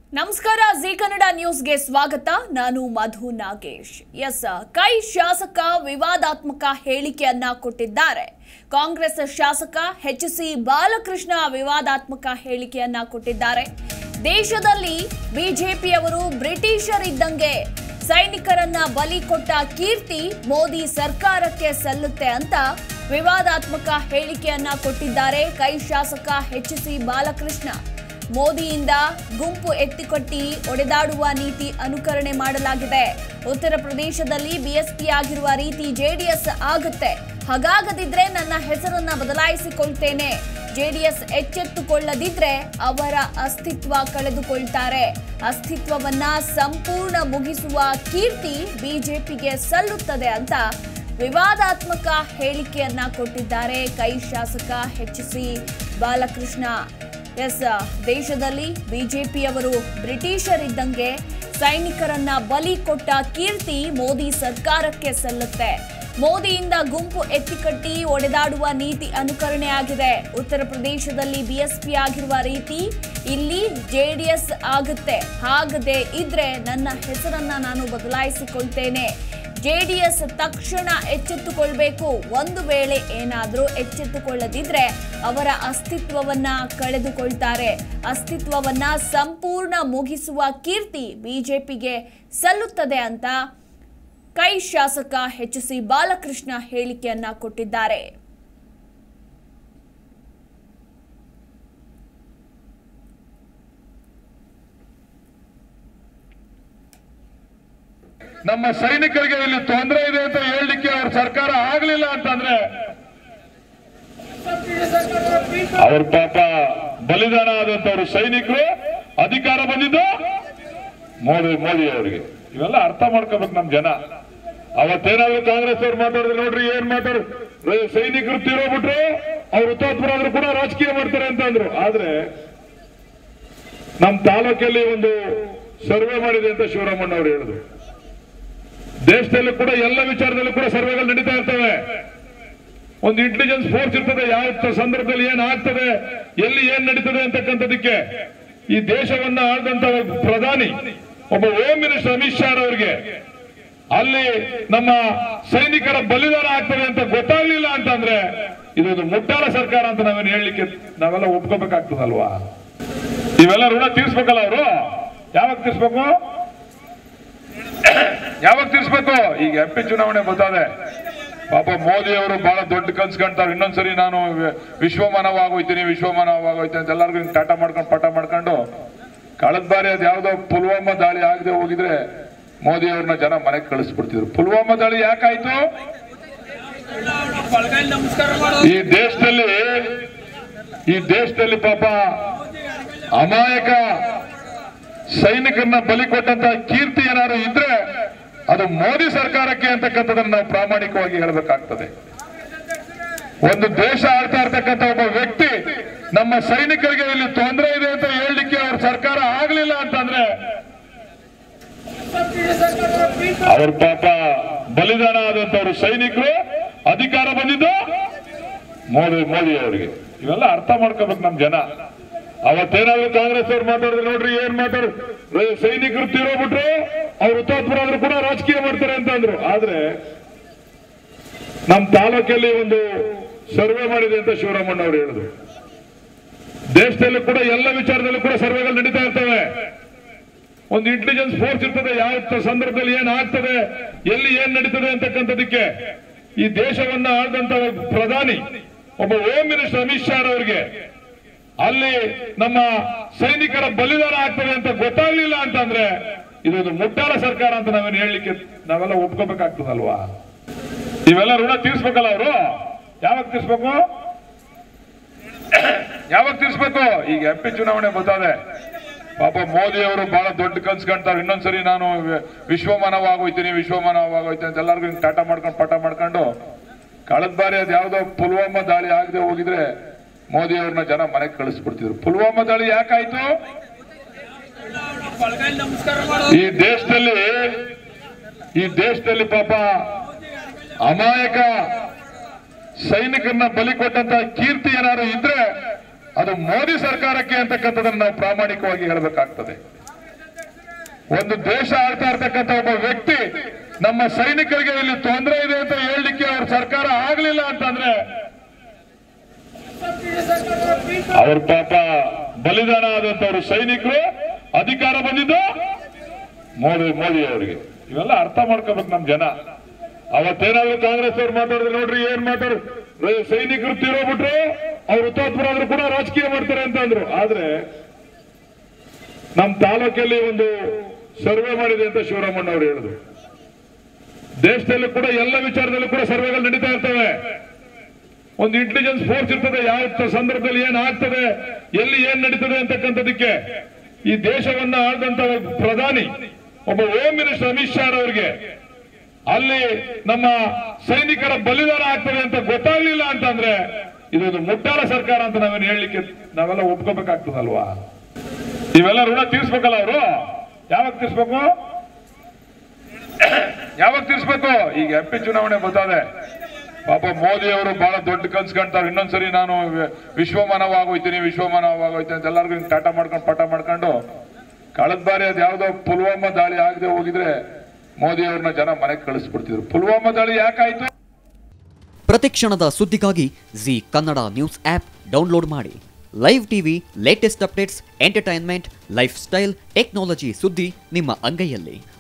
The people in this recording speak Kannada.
ನಮಸ್ಕಾರ ಜಿ ಕನ್ನಡ ನ್ಯೂಸ್ಗೆ ಸ್ವಾಗತ ನಾನು ಮಧು ನಾಗೇಶ್ ಎಸ್ ಕೈ ಶಾಸಕ ವಿವಾದಾತ್ಮಕ ಹೇಳಿಕೆಯನ್ನ ಕೊಟ್ಟಿದ್ದಾರೆ ಕಾಂಗ್ರೆಸ್ ಶಾಸಕ ಎಚ್ ಸಿ ಬಾಲಕೃಷ್ಣ ವಿವಾದಾತ್ಮಕ ಹೇಳಿಕೆಯನ್ನ ಕೊಟ್ಟಿದ್ದಾರೆ ದೇಶದಲ್ಲಿ ಬಿಜೆಪಿಯವರು ಬ್ರಿಟಿಷರಿದ್ದಂಗೆ ಸೈನಿಕರನ್ನ ಬಲಿ ಕೊಟ್ಟ ಕೀರ್ತಿ ಮೋದಿ ಸರ್ಕಾರಕ್ಕೆ ಸಲ್ಲುತ್ತೆ ಅಂತ ವಿವಾದಾತ್ಮಕ ಹೇಳಿಕೆಯನ್ನ ಕೊಟ್ಟಿದ್ದಾರೆ ಕೈ ಶಾಸಕ ಎಚ್ ಸಿ ಬಾಲಕೃಷ್ಣ ಮೋದಿಯಿಂದ ಗುಂಪು ಎತ್ತಿಕಟ್ಟಿ ಒಡೆದಾಡುವ ನೀತಿ ಅನುಕರಣೆ ಮಾಡಲಾಗಿದೆ ಉತ್ತರ ಪ್ರದೇಶದಲ್ಲಿ ಬಿಎಸ್ಪಿ ಆಗಿರುವ ರೀತಿ ಜೆಡಿಎಸ್ ಆಗುತ್ತೆ ಹಾಗಾಗದಿದ್ರೆ ನನ್ನ ಹೆಸರನ್ನ ಬದಲಾಯಿಸಿಕೊಳ್ತೇನೆ ಜೆಡಿಎಸ್ ಎಚ್ಚೆತ್ತುಕೊಳ್ಳದಿದ್ರೆ ಅವರ ಅಸ್ತಿತ್ವ ಕಳೆದುಕೊಳ್ತಾರೆ ಅಸ್ತಿತ್ವವನ್ನ ಸಂಪೂರ್ಣ ಮುಗಿಸುವ ಕೀರ್ತಿ ಬಿಜೆಪಿಗೆ ಸಲ್ಲುತ್ತದೆ ಅಂತ ವಿವಾದಾತ್ಮಕ ಹೇಳಿಕೆಯನ್ನ ಕೊಟ್ಟಿದ್ದಾರೆ ಕೈ ಶಾಸಕ ಎಚ್ ಸಿ ಬಾಲಕೃಷ್ಣ ಎಸ್ ದೇಶದಲ್ಲಿ ಬಿಜೆಪಿಯವರು ಬ್ರಿಟಿಷರಿದ್ದಂಗೆ ಸೈನಿಕರನ್ನ ಬಲಿ ಕೊಟ್ಟ ಕೀರ್ತಿ ಮೋದಿ ಸರ್ಕಾರಕ್ಕೆ ಸಲ್ಲುತ್ತೆ ಮೋದಿಯಿಂದ ಗುಂಪು ಎತ್ತಿಕಟ್ಟಿ ಒಡೆದಾಡುವ ನೀತಿ ಅನುಕರಣೆ ಆಗಿದೆ ಉತ್ತರ ಪ್ರದೇಶದಲ್ಲಿ ಬಿಎಸ್ಪಿ ಆಗಿರುವ ರೀತಿ ಇಲ್ಲಿ ಜೆಡಿಎಸ್ ಆಗುತ್ತೆ ಹಾಗದೆ ಇದ್ರೆ ನನ್ನ ಹೆಸರನ್ನ ನಾನು ಬದಲಾಯಿಸಿಕೊಳ್ತೇನೆ ಜೆಡಿಎಸ್ ತಕ್ಷಣ ಎಚ್ಚೆತ್ತುಕೊಳ್ಬೇಕು ಒಂದು ವೇಳೆ ಏನಾದರೂ ಎಚ್ಚೆತ್ತುಕೊಳ್ಳದಿದ್ರೆ ಅವರ ಅಸ್ತಿತ್ವವನ್ನ ಕಳೆದುಕೊಳ್ತಾರೆ ಅಸ್ತಿತ್ವವನ್ನ ಸಂಪೂರ್ಣ ಮುಗಿಸುವ ಕೀರ್ತಿ ಬಿಜೆಪಿಗೆ ಸಲ್ಲುತ್ತದೆ ಅಂತ ಕೈ ಶಾಸಕ ಎಚ್ ಸಿ ಬಾಲಕೃಷ್ಣ ಹೇಳಿಕೆಯನ್ನ ಕೊಟ್ಟಿದ್ದಾರೆ ನಮ್ಮ ಸೈನಿಕರಿಗೆ ಇಲ್ಲಿ ತೊಂದರೆ ಇದೆ ಅಂತ ಹೇಳಲಿಕ್ಕೆ ಅವ್ರ ಸರ್ಕಾರ ಆಗ್ಲಿಲ್ಲ ಅಂತಂದ್ರೆ ಅವ್ರ ಪಾಪ ಬಲಿದಾನ ಆದಂತವ್ರು ಸೈನಿಕರು ಅಧಿಕಾರ ಬಂದಿದ್ದು ಮೋದಿ ಮೋದಿ ಅವರಿಗೆ ಇವೆಲ್ಲ ಅರ್ಥ ಮಾಡ್ಕೋಬೇಕು ನಮ್ ಜನ ಅವತ್ತೇನಾದ್ರು ಕಾಂಗ್ರೆಸ್ ಅವ್ರು ಮಾತಾಡಿದ್ರೆ ನೋಡ್ರಿ ಏನ್ ಮಾತಾಡ್ ಸೈನಿಕರು ತೀರೋಗ್ಬಿಟ್ರು ಅವ್ರು ಹುತಾತ್ಮರ ಆದ್ರೂ ಕೂಡ ರಾಜಕೀಯ ಮಾಡ್ತಾರೆ ಅಂತ ಅಂದ್ರು ಆದ್ರೆ ನಮ್ ತಾಲೂಕಲ್ಲಿ ಒಂದು ಸರ್ವೆ ಮಾಡಿದೆ ಅಂತ ಶಿವರಾಮಣ್ಣ ಅವರು ಹೇಳಿದ್ರು ದೇಶದಲ್ಲೂ ಕೂಡ ಎಲ್ಲ ವಿಚಾರದಲ್ಲೂ ಕೂಡ ಸರ್ವೆಗಳು ನಡೀತಾ ಇರ್ತವೆ ಒಂದು ಇಂಟೆಲಿಜೆನ್ಸ್ ಫೋರ್ಸ್ ಇರ್ತದೆ ಯಾವ ತ- ಸಂದರ್ಭದಲ್ಲಿ ಏನ್ ಆಗ್ತದೆ ಎಲ್ಲಿ ಏನ್ ನಡೀತದೆ ಅಂತಕ್ಕಂಥದಕ್ಕೆ ಈ ದೇಶವನ್ನ ಆಳ್ದಂತ ಒಬ್ಬ ಪ್ರಧಾನಿ ಒಬ್ಬ ಹೋಮ್ ಮಿನಿಸ್ಟರ್ ಅಮಿತ್ ಶಾ ಅವರಿಗೆ ಅಲ್ಲಿ ನಮ್ಮ ಸೈನಿಕರ ಬಲಿದಾನ ಆಗ್ತದೆ ಅಂತ ಗೊತ್ತಾಗ್ಲಿಲ್ಲ ಅಂತಂದ್ರೆ ಇದೊಂದು ಮುಟ್ಟಾಳ ಸರ್ಕಾರ ಅಂತ ನಾವೇನು ಹೇಳಲಿಕ್ಕೆ ನಾವೆಲ್ಲ ಒಪ್ಕೋಬೇಕಾಗ್ತದಲ್ವಾ ಇವೆಲ್ಲ ಋಣ ತೀರ್ಸ್ಬೇಕಲ್ಲ ಅವರು ಯಾವಾಗ ತೀರ್ಸ್ಬೇಕು ಯಾವಾಗ ತೀರ್ಸ್ಬೇಕು ಈಗ ಎಂ ಪಿ ಚುನಾವಣೆ ಬರ್ತದೆ ಪಾಪ ಮೋದಿ ಅವರು ಬಹಳ ದೊಡ್ಡ ಕನ್ಸ್ ಕಾಣ್ತಾರೆ ಇನ್ನೊಂದ್ಸರಿ ನಾನು ವಿ- ವಿಶ್ವಮಾನವ ಆಗೋಯ್ತೀನಿ ವಿಶ್ವಮಾನವ ಆಗೋಯ್ತೀನಿ ಅಂತ ಎಲ್ಲರಿಗೂ ಹಿಂಗ್ ಟಾಟಾ ಮಾಡ್ಕೊಂಡು ಪಟ ಮಾಡ್ಕೊಂಡು ಕಳೆದ ಬಾರಿ ಅದು ಯಾವ್ದೋ ಪುಲ್ವಾಮಾ ದಾಳಿ ಆಗದೆ ಹೋಗಿದ್ರೆ ಮೋದಿ ಅವ್ರನ್ನ ಜನ ಮನೆಗೆ ಕಳಿಸ್ಬಿಡ್ತಿದ್ರು ಪುಲ್ವಾಮಾ ದಾಳಿ ಯಾಕಾಯ್ತು ಈ ದೇಶದಲ್ಲಿ ಈ ದೇಶದಲ್ಲಿ ಪಾಪ ಅಮಾಯಕ ಸೈನಿಕರನ್ನ ಬಲಿ ಕೊಟ್ಟಂತ ಕೀರ್ತಿ ಏನಾದ್ರು ಇದ್ರೆ ಅದು ಮೋದಿ ಸರ್ಕಾರಕ್ಕೆ ಅಂತಕ್ಕಂಥದನ್ನ ನಾವು ಪ್ರಾಮಾಣಿಕವಾಗಿ ಹೇಳಬೇಕಾಗ್ತದೆ ಒಂದು ದೇಶ ಆಳ್ತಾ ಇರ್ತಕ್ಕಂಥ ಒಬ್ಬ ವ್ಯಕ್ತಿ ನಮ್ಮ ಸೈನಿಕರಿಗೆ ಇಲ್ಲಿ ತೊಂದರೆ ಇದೆ ಅಂತ ಹೇಳಲಿಕ್ಕೆ ಅವ್ರ ಸರ್ಕಾರ ಆಗ್ಲಿಲ್ಲ ಅಂತಂದ್ರೆ ಅವ್ರ ಪಾಪ ಬಲಿದಾನ ಆದಂತವ್ರು ಸೈನಿಕರು ಅಧಿಕಾರ ಬಂದಿದ್ದು ಮೋದಿ ಮೋದಿ ಅವರಿಗೆ ಇವೆಲ್ಲ ಅರ್ಥ ಮಾಡ್ಕೋಬೇಕು ನಮ್ ಜನ ಅವತ್ತೇನಾದ್ರು ಕಾಂಗ್ರೆಸ್ ಅವ್ರು ಮಾತಾಡಿದ್ರೆ ನೋಡ್ರಿ ಏನ್ ಮಾತಾಡ್ ಸೈನಿಕರು ತೀರೋಗ್ಬಿಟ್ರು ಅವ್ರು ಹುತಾತ್ಮರ ಆದ್ರೂ ಕೂಡ ರಾಜಕೀಯ ಮಾಡ್ತಾರೆ ಅಂತ ಅಂದ್ರು ಆದ್ರೆ ನಮ್ ತಾಲೂಕಲ್ಲಿ ಒಂದು ಸರ್ವೆ ಮಾಡಿದೆ ಅಂತ ಶಿವರಾಮಣ್ಣ ಅವರು ಹೇಳಿದ್ರು ದೇಶದಲ್ಲೂ ಕೂಡ ಎಲ್ಲ ವಿಚಾರದಲ್ಲೂ ಕೂಡ ಸರ್ವೆಗಳು ನಡೀತಾ ಇರ್ತವೆ ಒಂದು ಇಂಟೆಲಿಜೆನ್ಸ್ ಫೋರ್ಸ್ ಇರ್ತದೆ ಯಾವ ತ- ಸಂದರ್ಭದಲ್ಲಿ ಏನ್ ಆಗ್ತದೆ ಎಲ್ಲಿ ಏನ್ ನಡೀತದೆ ಅಂತಕ್ಕಂಥದಕ್ಕೆ ಈ ದೇಶವನ್ನ ಆಳ್ದಂತ ಒಬ್ಬ ಪ್ರಧಾನಿ ಒಬ್ಬ ಹೋಮ್ ಮಿನಿಸ್ಟರ್ ಅಮಿತ್ ಶಾ ಅವರಿಗೆ ಅಲ್ಲಿ ನಮ್ಮ ಸೈನಿಕರ ಬಲಿದಾನ ಆಗ್ತದೆ ಅಂತ ಗೊತ್ತಾಗ್ಲಿಲ್ಲ ಅಂತಂದ್ರೆ ಇದೊಂದು ಮುಟ್ಟಾಳ ಸರ್ಕಾರ ಅಂತ ನಾವೇನು ಹೇಳಲಿಕ್ಕೆ ನಾವೆಲ್ಲ ಒಪ್ಕೋಬೇಕಾಗ್ತದಲ್ವಾ ಇವೆಲ್ಲ ಋಣ ತೀರ್ಸ್ಬೇಕಲ್ಲ ಅವರು ಯಾವಾಗ ತೀರ್ಸ್ಬೇಕು ಯಾವಾಗ ತೀರ್ಸ್ಬೇಕು ಈಗ ಎಂ ಪಿ ಚುನಾವಣೆ ಬರ್ತದೆ ಪಾಪ ಮೋದಿ ಅವರು ಬಹಳ ದೊಡ್ಡ ಕನ್ಸ್ ಕಾಣ್ತಾರೆ ಇನ್ನೊಂದ್ಸರಿ ನಾನು ವಿ- ವಿಶ್ವಮಾನವ ಆಗೋಯ್ತೀನಿ ವಿಶ್ವಮಾನವ ಆಗೋಯ್ತೀನಿ ಅಂತ ಎಲ್ಲರಿಗೂ ಹಿಂಗ್ ಟಾಟಾ ಮಾಡ್ಕೊಂಡು ಪಟ ಮಾಡ್ಕೊಂಡು ಕಳೆದ ಬಾರಿ ಅದು ಯಾವ್ದೋ ಪುಲ್ವಾಮಾ ದಾಳಿ ಆಗದೆ ಹೋಗಿದ್ರೆ ಮೋದಿ ಅವ್ರನ್ನ ಜನ ಮನೆಗೆ ಕಳಿಸ್ಬಿಡ್ತಿದ್ರು ಪುಲ್ವಾಮಾ ದಾಳಿ ಯಾಕಾಯ್ತು ಈ ದೇಶದಲ್ಲಿ ಈ ದೇಶದಲ್ಲಿ ಪಾಪ ಅಮಾಯಕ ಸೈನಿಕರನ್ನ ಬಲಿ ಕೊಟ್ಟಂತ ಕೀರ್ತಿ ಏನಾದ್ರು ಇದ್ರೆ ಅದು ಮೋದಿ ಸರ್ಕಾರಕ್ಕೆ ಅಂತಕ್ಕಂಥದನ್ನ ನಾವು ಪ್ರಾಮಾಣಿಕವಾಗಿ ಹೇಳಬೇಕಾಗ್ತದೆ ಒಂದು ದೇಶ ಆಳ್ತಾ ಇರ್ತಕ್ಕಂಥ ಒಬ್ಬ ವ್ಯಕ್ತಿ ನಮ್ಮ ಸೈನಿಕರಿಗೆ ಇಲ್ಲಿ ತೊಂದರೆ ಇದೆ ಅಂತ ಹೇಳಲಿಕ್ಕೆ ಅವ್ರ ಸರ್ಕಾರ ಆಗ್ಲಿಲ್ಲ ಅಂತಂದ್ರೆ ಅವ್ರ ಪಾಪ ಬಲಿದಾನ ಆದಂತವ್ರು ಸೈನಿಕರು ಅಧಿಕಾರ ಬಂದಿದ್ದು ಮೋದಿ ಮೋದಿ ಅವರಿಗೆ ಇವೆಲ್ಲ ಅರ್ಥ ಮಾಡ್ಕೋಬೇಕು ನಮ್ ಜನ ಅವತ್ತೇನಾದ್ರು ಕಾಂಗ್ರೆಸ್ ಅವ್ರು ಮಾತಾಡಿದ್ರೆ ನೋಡ್ರಿ ಏನ್ ಮಾತಾಡ್ ಸೈನಿಕರು ತೀರೋಗ್ಬಿಟ್ರು ಅವ್ರು ಹುತಾತ್ಮರ ಆದ್ರೂ ಕೂಡ ರಾಜಕೀಯ ಮಾಡ್ತಾರೆ ಅಂತ ಅಂದ್ರು ಆದ್ರೆ ನಮ್ ತಾಲೂಕಲ್ಲಿ ಒಂದು ಸರ್ವೆ ಮಾಡಿದೆ ಅಂತ ಶಿವರಾಮಣ್ಣ ಅವರು ಹೇಳಿದ್ರು ದೇಶದಲ್ಲಿ ಕೂಡ ಎಲ್ಲ ವಿಚಾರದಲ್ಲೂ ಕೂಡ ಸರ್ವೆಗಳು ನಡೀತಾ ಇರ್ತವೆ ಒಂದು ಇಂಟೆಲಿಜೆನ್ಸ್ ಫೋರ್ಸ್ ಇರ್ತದೆ ಯಾವ ಸಂದರ್ಭದಲ್ಲಿ ಏನ್ ಆಗ್ತದೆ ಎಲ್ಲಿ ಏನ್ ನಡೀತದೆ ಅಂತಕ್ಕಂಥದಕ್ಕೆ ಈ ದೇಶವನ್ನ ಆಳ್ದಂತ ಒಬ್ಬ ಪ್ರಧಾನಿ ಒಬ್ಬ ಹೋಮ್ ಮಿನಿಸ್ಟರ್ ಅಮಿತ್ ಶಾ ಅವರಿಗೆ ಅಲ್ಲಿ ನಮ್ಮ ಸೈನಿಕರ ಬಲಿದಾನ ಆಗ್ತದೆ ಅಂತ ಗೊತ್ತಾಗ್ಲಿಲ್ಲ ಅಂತಂದ್ರೆ ಇದೊಂದು ಮುಟ್ಟಾಳ ಸರ್ಕಾರ ಅಂತ ನಾವೇನು ಹೇಳಲಿಕ್ಕೆ ನಾವೆಲ್ಲ ಒಪ್ಕೋಬೇಕಾಗ್ತದಲ್ವಾ ಇವೆಲ್ಲ ಋಣ ತೀರ್ಸ್ಬೇಕಲ್ಲ ಅವರು ಯಾವಾಗ ತೀರ್ಸ್ಬೇಕು ಯಾವಾಗ ತೀರ್ಸ್ಬೇಕು ಈಗ ಎಂ ಪಿ ಚುನಾವಣೆ ಬರ್ತದೆ ಪಾಪ ಮೋದಿ ಅವರು ಬಹಳ ದೊಡ್ಡ ಕನ್ಸ್ ಕಾಣ್ತಾರೆ ಇನ್ನೊಂದ್ಸರಿ ನಾನು ವಿ- ವಿಶ್ವಮಾನವಾಗೋಯ್ತೀನಿ ವಿಶ್ವಮಾನವಾಗೋಯ್ತೀನಿ ಅಂತ ಎಲ್ಲರಿಗೂ ಹಿಂಗ್ ಟಾಟಾ ಮಾಡ್ಕೊಂಡು ಪಾಠ ಮಾಡ್ಕೊಂಡು ಕಳೆದ ಬಾರಿ ಅದು ಯಾವ್ದೋ ಪುಲ್ವಾಮಾ ದಾಳಿ ಆಗದೆ ಹೋಗಿದ್ರೆ ಮೋದಿ ಅವ್ರನ್ನ ಜನ ಮನೆಗೆ ಕಳಿಸ್ಬಿಡ್ತಿದ್ರು ಪುಲ್ವಾಮಾ ದಾಳಿ ಯಾಕಾಯ್ತು ಪ್ರತಿಕ್ಷಣದ ಸುದ್ದಿಗಾಗಿ Zee Kannada news app download ಮಾಡಿ live TV latest updates entertainment lifestyle technology ಸುದ್ದಿ ನಿಮ್ಮ ಅಂಗೈಯಲ್ಲಿ